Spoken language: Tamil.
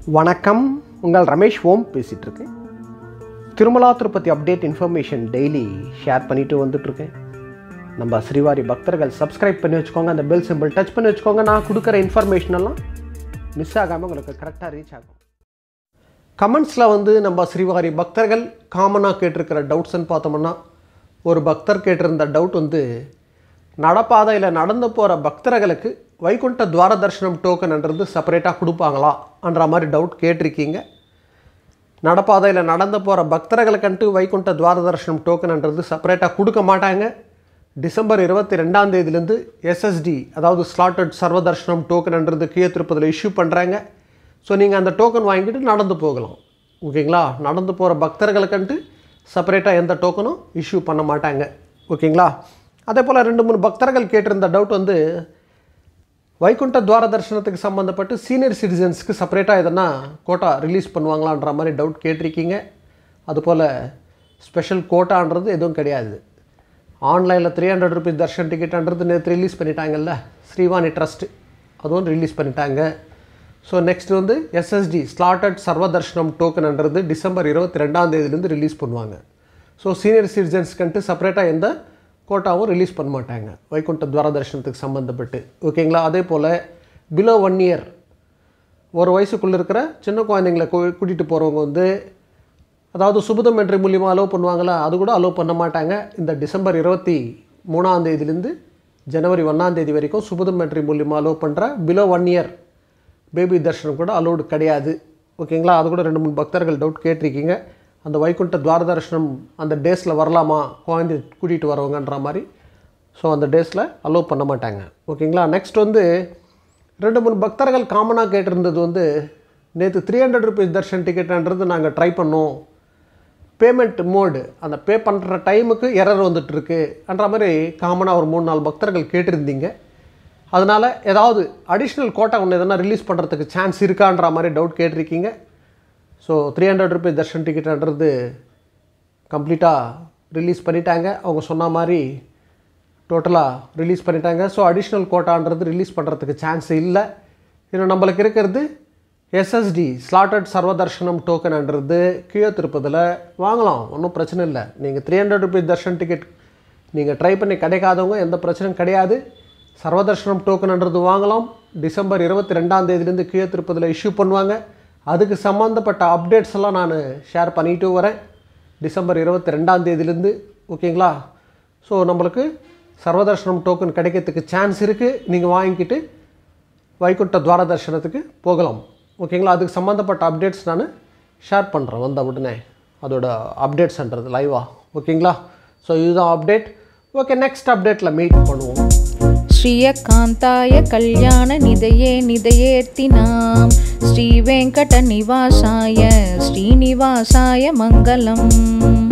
வணக்கம் உங்கள் ரமேஷ் ஓம் பேசிகிட்டு இருக்கேன் Tirumala Tirupati update information daily share பண்ணிட்டு வந்துட்டுருக்கேன் நம்ம ஸ்ரீவாரி பக்தர்கள் சப்ஸ்கிரைப் பண்ணி வச்சுக்கோங்க அந்த பெல் சிம்பிள் டச் பண்ணி வச்சுக்கோங்க நான் கொடுக்குற இன்ஃபர்மேஷன் எல்லாம் மிஸ் ஆகாமல் உங்களுக்கு கரெக்டாக ரீச் ஆகும் கமெண்ட்ஸில் வந்து நம்ம ஸ்ரீவாரி பக்தர்கள் காமனாக கேட்டிருக்கிற டவுட்ஸ்ன்னு பார்த்தோம்னா ஒரு பக்தர் கேட்டிருந்த டவுட் வந்து நடப்பாதையில் நடந்து போகிற பக்தர்களுக்கு வைகுண்ட துவார தரிசனம் டோக்கன்ன்றது செப்பரேட்டாக கொடுப்பாங்களா என்ற மாதிரி டவுட் கேட்டிருக்கீங்க நடப்பாதையில் நடந்து போகிற பக்தர்களுக்கன்ட்டு வைகுண்ட துவார தரிசனம் டோக்கன்ன்றது செப்பரேட்டாக கொடுக்க மாட்டாங்க டிசம்பர் இருபத்தி ரெண்டாம் தேதியிலேருந்து எஸ்எஸ்டி அதாவது ஸ்லாட்டட் சர்வ தரிசனம் டோக்கன்ன்றது கீழே திருப்பதியில் இஷ்யூ பண்ணுறாங்க ஸோ நீங்கள் அந்த டோக்கன் வாங்கிட்டு நடந்து போகலாம் ஓகேங்களா நடந்து போகிற பக்தர்களுக்கன்ட்டு செப்பரேட்டாக எந்த டோக்கனும் இஷ்யூ பண்ண மாட்டாங்க ஓகேங்களா அதே போல் ரெண்டு மூணு பக்தர்கள் கேட்டிருந்த டவுட் வந்து வைகுண்ட துவார தரிசனத்துக்கு சம்மந்தப்பட்டு சீனியர் சிட்டிசன்ஸ்க்கு செப்பரேட்டாக எதனா கோட்டா ரிலீஸ் பண்ணுவாங்களான்ற மாதிரி டவுட் கேட்டிருக்கீங்க அதுபோல் ஸ்பெஷல் கோட்டான்றது எதுவும் கிடையாது ஆன்லைனில் த்ரீ ஹண்ட்ரட் ருபீஸ் தர்ஷன் டிக்கெட்ன்றது நேற்று ரிலீஸ் பண்ணிட்டாங்கல்ல ஸ்ரீவாணி ட்ரஸ்ட் அதுவும் ரிலீஸ் பண்ணிட்டாங்க ஸோ நெக்ஸ்ட் வந்து SSD slotted Sarva Darshanam டோக்கன்ன்றது December இருபத்தி ரெண்டாம் தேதியிலேருந்து ரிலீஸ் பண்ணுவாங்க ஸோ சீனியர் சிட்டிசன்ஸ்க்குன்ட்டு செப்பரேட்டாக எந்த கோட்டாவும் ரிலீஸ் பண்ண மாட்டாங்க வைகுண்ட துவார தரிசனத்துக்கு சம்மந்தப்பட்டு ஓகேங்களா அதே போல் பிலோ ஒன் இயர் ஒரு வயசுக்குள்ளே இருக்கிற சின்ன குழந்தைங்கள கூட்டிகிட்டு போகிறவங்க வந்து அதாவது சுபதம் என்ட்ரி மூலியமாக அலோவ் பண்ணுவாங்களா அது கூட அலோவ் பண்ண மாட்டாங்க இந்த டிசம்பர் இருபத்தி மூணாம் தேதியிலேருந்து ஜனவரி ஒன்றாம் தேதி வரைக்கும் சுபதம் என்ட்ரி மூலியமாக அலோவ் பண்ணுற below one year baby darshanam கூட அலோடு கிடையாது ஓகேங்களா அது கூட ரெண்டு மூணு பக்தர்கள் டவுட் கேட்டிருக்கீங்க அந்த வைகுண்ட துவார தரிசனம் அந்த டேஸில் வரலாமா குழந்தை கூட்டிகிட்டு வரவங்கன்ற மாதிரி ஸோ அந்த டேஸில் அலோவ் பண்ண மாட்டாங்க ஓகேங்களா நெக்ஸ்ட் வந்து ரெண்டு மூணு பக்தர்கள் காமனாக கேட்டிருந்தது வந்து நேற்று த்ரீ ஹண்ட்ரட் ருபீஸ் தர்ஷன் டிக்கெட்ன்றது நாங்கள் ட்ரை பண்ணோம் பேமெண்ட் மோடு அந்த பே பண்ணுற டைமுக்கு எரர் வந்துட்டுருக்கு என்ற மாதிரி காமனாக ஒரு மூணு நாலு பக்தர்கள் கேட்டிருந்தீங்க அதனால் ஏதாவது அடிஷ்னல் கோட்டா ஒன்று எதனா ரிலீஸ் பண்ணுறதுக்கு சான்ஸ் இருக்கான்ற மாதிரி டவுட் கேட்டிருக்கீங்க so three hundred rupees darshan டிக்கெட்ன்றது கம்ப்ளீட்டாக ரிலீஸ் பண்ணிட்டாங்க அவங்க சொன்ன மாதிரி டோட்டலாக ரிலீஸ் பண்ணிட்டாங்க ஸோ அடிஷ்னல் கோட்டான்றது ரிலீஸ் பண்ணுறதுக்கு சான்ஸ் இல்லை இன்னும் நம்மளுக்கு இருக்கிறது எஸ்எஸ்டி ஸ்லாட்டட் சர்வதர்ஷனம் டோக்கன்ன்றது கீழே திருப்பதில் வாங்கலாம் ஒன்றும் பிரச்சனை இல்லை நீங்கள் three hundred rupees darshan ticket நீங்கள் ட்ரை பண்ணி கிடைக்காதவங்க எந்த பிரச்சனையும் கிடையாது சர்வதர்ஷனம் டோக்கன்ன்றது வாங்கலாம் டிசம்பர் இருபத்தி ரெண்டாம் தேதியிலேருந்து கீழே திருப்பதியில் இஷ்யூ பண்ணுவாங்க அதுக்கு சம்மந்தப்பட்ட அப்டேட்ஸ் எல்லாம் நான் ஷேர் பண்ணிட்டு வரேன் டிசம்பர் இருபத்தி ரெண்டாம் தேதியிலேருந்து ஓகேங்களா ஸோ நம்மளுக்கு சர்வதர்ஷனம் டோக்கன் கிடைக்கிறதுக்கு சான்ஸ் இருக்குது நீங்கள் வாங்கிக்கிட்டு வைகுண்ட துவார தரிசனத்துக்கு போகலாம் ஓகேங்களா அதுக்கு சம்மந்தப்பட்ட அப்டேட்ஸ் நான் ஷேர் பண்ணுறேன் வந்த உடனே அதோட அப்டேட்ஸ்ன்றது லைவாக ஓகேங்களா ஸோ இதுதான் அப்டேட் ஓகே நெக்ஸ்ட் அப்டேட்டில் மீட் பண்ணுவோம் श्रियकान्ताय कल्याणनिधये निधयेऽर्तिनां श्रीवेङ्कटनिवासाय श्रीनिवासाय मङ्गलम्